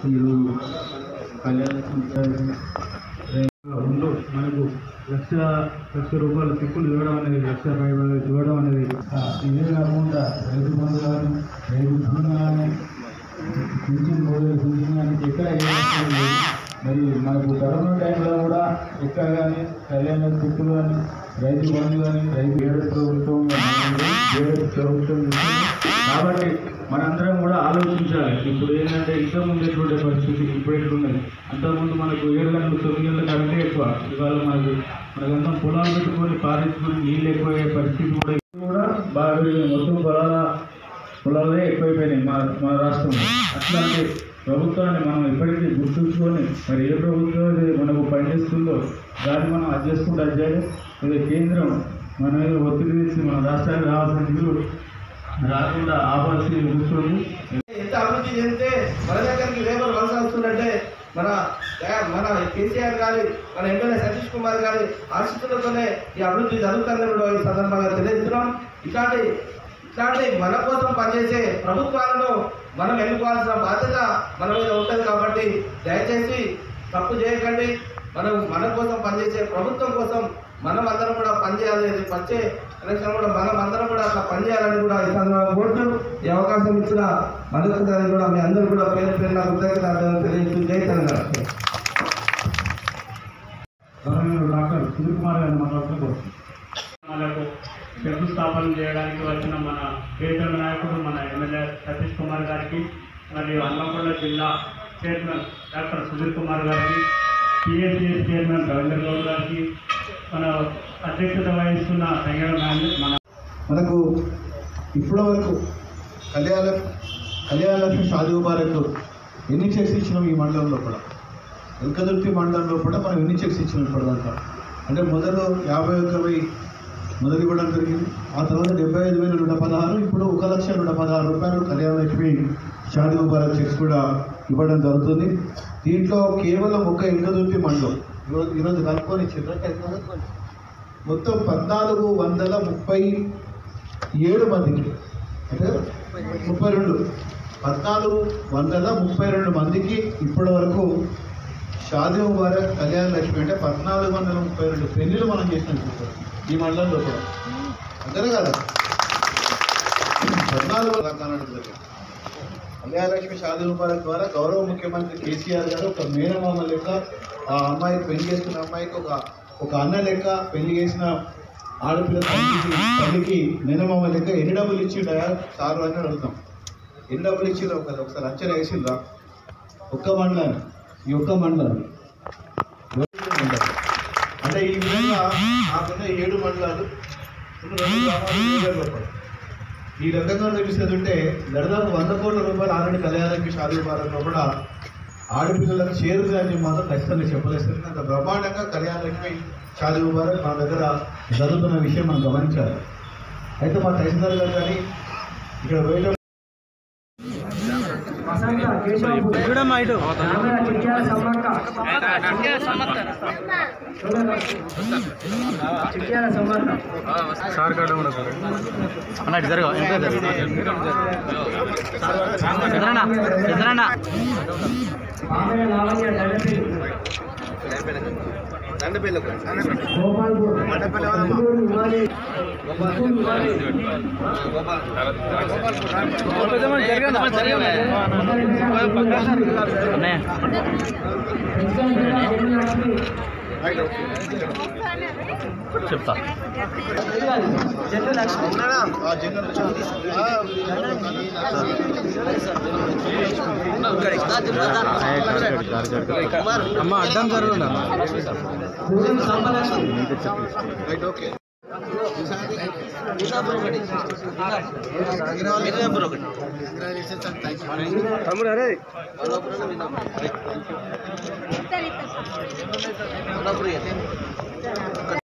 ఈరోజు కళ్యాణ రెండు మనకు లక్ష లక్ష రూపాయల చెక్కులు ఇవ్వడం అనేది లక్ష పైబడి ఇవ్వడం అనేది ఆ, ఇదే కాకుండా రైతు బంధు కానీ రైతు బీమా కానీ పింఛన్ మూడు వేలు పింఛన్ కానీ ఎక్కడ ఏ అవసరం లేదు. మరి మనకు కరోనా టైంలో కూడా ఎక్కడ కానీ కళ్యాణ చెక్కులు కానీ రైతు బంధు కానీ రైతు ఏడు ప్రభుత్వం కానీ ఏడు ప్రభుత్వం ఇస్తుంది. కాబట్టి మనందరం కూడా ఆలోచించాలి ఇప్పుడు ఏంటంటే ఇంతకు ముందు ఎటువంటి పరిస్థితి ఇప్పుడు ఎట్లున్నది అంతకుముందు మనకు ఏడు గంటలు తొమ్మిది గంటల కరెంటే ఎక్కువ ఇవాళ మనకు మనకంతా పొలాలు పెట్టుకొని పారించుకొని నీళ్ళు ఎక్కువయ్యే పరిస్థితి కూడా ఇప్పుడు కూడా బాగా పెరిగింది. మొత్తం పొలాల పొలాలే ఎక్కువైపోయినాయి మా మా రాష్ట్రంలో అట్లాంటి ప్రభుత్వాన్ని మనం ఇప్పటికీ గుర్తుంచుకొని మరి ఏ ప్రభుత్వం ఇది మనకు పనిచేస్తుందో దాన్ని మనం అది చేసుకుంటూ అది చేయాలి ఇది కేంద్రం మన మీద ఒత్తిడి తెచ్చి మన రాష్ట్రానికి రావాల్సిన నిధులు రాకుండా ఆపాల్సి కూర్చోండి ఎంత అభివృద్ధి చెందితే మన దగ్గరికి లేబర్ వలస వస్తుందంటే మన మన కేసీఆర్ గారి మన ఎమ్మెల్యే సతీష్ కుమార్ గారి ఆశిస్తులతోనే ఈ అభివృద్ధి జరుగుతుందని కూడా ఈ సందర్భంగా తెలియజేస్తున్నాం ఇట్లాంటి ఇట్లాంటి మన కోసం పనిచేసే ప్రభుత్వాలను మనం ఎన్నుకోవాల్సిన బాధ్యత మన మీద ఉంటుంది కాబట్టి దయచేసి తప్పు చేయకండి మనం మన కోసం పనిచేసే ప్రభుత్వం కోసం మనం అందరం కూడా పనిచేయాలి వచ్చే ఎలక్షన్ కూడా మనం అందరం కూడా అట్లా పనిచేయాలని కూడా ఈ సందర్భంగా కోరుతూ ఈ అవకాశం ఇచ్చిన మరొకసారి కూడా మీ అందరూ కూడా పేరు పేరున కృతజ్ఞతలు తెలియజేస్తూ జై తెలంగాణ గవర్నమెంట్ డాక్టర్ సునీల్ కుమార్ గారిని మాట్లాడుతూ మనకు శంకుస్థాపన చేయడానికి వచ్చిన మన ప్రియతమ నాయకుడు మన ఎమ్మెల్యే సతీష్ కుమార్ గారికి మరియు అన్నకొండ జిల్లా చైర్మన్ డాక్టర్ సుధీర్ కుమార్ గారికి పిఎస్సిఎస్ చైర్మన్ రవీంద్ర గౌడ్ గారికి మన అధ్యక్షత వహిస్తున్న సంగమ మన మనకు ఇప్పటి వరకు కళ్యాణ కళ్యాణ లక్ష్మి షాదీ ముబారక్ ఎన్ని చెక్స్ ఇచ్చినాం ఈ మండలంలో కూడా ఎల్కదుర్తి మండలంలో కూడా మనం ఎన్ని చెక్స్ ఇచ్చినాం ఇప్పటిదాకా అంటే మొదలు యాభై ఒక్క వెయ్యి మొదలు ఇవ్వడం జరిగింది ఆ తర్వాత డెబ్బై ఐదు వేల నూట పదహారు ఇప్పుడు ఒక లక్ష నూట పదహారు రూపాయలు కళ్యాణ లక్ష్మి షాదీ ముబారక్ చెక్స్ కూడా ఇవ్వడం జరుగుతుంది దీంట్లో కేవలం ఒక ఎల్కదుర్తి మండలం ఈరోజు ఈరోజు కలుపుకొని ఇచ్చిండ్రా మొత్తం పద్నాలుగు వందల ముప్పై ఏడు మందికి అంటే ముప్పై రెండు పద్నాలుగు వందల ముప్పై రెండు మందికి ఇప్పటి వరకు షాదీ ముబారక్ కళ్యాణ లక్ష్మి అంటే పద్నాలుగు వందల ముప్పై రెండు పెళ్లిలు మనం చేసినాం ఇప్పుడు ఈ మండలంలో కూడా అంతేనే కదా పద్నాలుగు వందల కర్ణాటక దగ్గర కళ్యాణ లక్ష్మి షాదీ ముబారక్ ద్వారా గౌరవ ముఖ్యమంత్రి కేసీఆర్ గారు ఒక మేనమామ లెక్క ఆ అమ్మాయికి పెళ్లి చేసుకున్న అమ్మాయికి ఒక ఒక అన్న లెక్క పెళ్లి చేసిన ఆడపిల్ల తల్లికి తల్లికి మేనమామ లెక్క ఎన్ని డబ్బులు ఇచ్చిండా సారు అని అడుగుతాం ఎన్ని డబ్బులు ఇచ్చిండ్రా ఒకసారి ఒకసారి అంచనా వేసిండ్రా ఒక్క మండలాన్ని ఈ ఒక్క మండలాన్ని అంటే ఈ విధంగా నాకున్న ఏడు మండలాలు ఉన్న రెండు గ్రామాలు ఏడు వేల రూపాయలు ఈ రకంగా చూపిస్తుంటే దాదాపు వంద కోట్ల రూపాయలు ఆల్రెడీ కళ్యాణానికి షాదీ భారత్లో కూడా ఆడపిల్లలకు చేరుతుందని మాత్రం ఖచ్చితంగా చెప్పలేస్తుంది అంత బ్రహ్మాండంగా కళ్యాణలక్ష్మి షాదీ ముబారక్ మా దగ్గర జరుగుతున్న విషయం మనం గమనించాలి అయితే మా తహసీల్దార్ గారు కానీ ఇక్కడ పోయే అన్నట్టు జరగ ఎంత చంద్రన్న చంద్రన్న అన్నయ్య చెప్తా ఆ జనరల్ అమ్మ అడ్డం జరుగుందా రైట్ ఓకే తమ్ముడు అరే ఇస్తారు ఇస్తారు